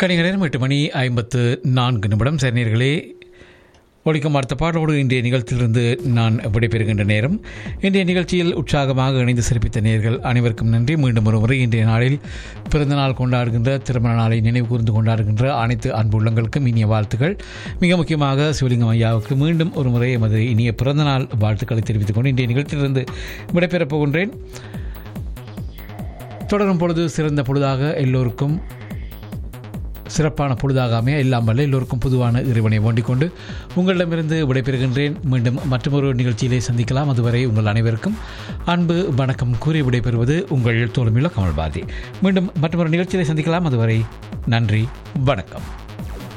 கணிக நேரம் எட்டு மணி ஐம்பத்து நான்கு நிமிடம் சரிநேர்களே ஒழிக்கும் அடுத்த பாடலோடு இன்றைய நிகழ்ச்சியிலிருந்து நான் விடைபெறுகின்ற நேரம் இன்றைய நிகழ்ச்சியில் உற்சாகமாக இணைந்து சிறப்பித்த நேர்கள் அனைவருக்கும் நன்றி மீண்டும் ஒரு முறை இன்றைய நாளில் பிறந்த நாள் கொண்டாடுகின்ற திருமண நாளை நினைவு கூர்ந்து கொண்டாடுகின்ற அனைத்து அன்பு உள்ளங்களுக்கும் இனிய வாழ்த்துக்கள் மிக முக்கியமாக சிவலிங்கம் ஐயாவுக்கு மீண்டும் ஒரு முறை எமது இனிய பிறந்த நாள் வாழ்த்துக்களை தெரிவித்துக் கொண்டு இன்றைய நிகழ்ச்சியிலிருந்து விடைபெறப் போகின்றேன் தொடரும் பொழுது சிறந்த பொழுதாக எல்லோருக்கும் சிறப்பான பொழுதாக அமைய எல்லாம் வல்ல எல்லோருக்கும் பொதுவான இறைவனை வேண்டிக் கொண்டு உங்களிடமிருந்து விடைபெறுகின்றேன் மீண்டும் மற்றொரு நிகழ்ச்சியிலே சந்திக்கலாம் அதுவரை உங்கள் அனைவருக்கும் அன்பு வணக்கம் கூறி விடைபெறுவது உங்கள் தோழமையுள்ள கமல்பாதி மீண்டும் மற்றொரு நிகழ்ச்சியிலே சந்திக்கலாம் அதுவரை நன்றி வணக்கம்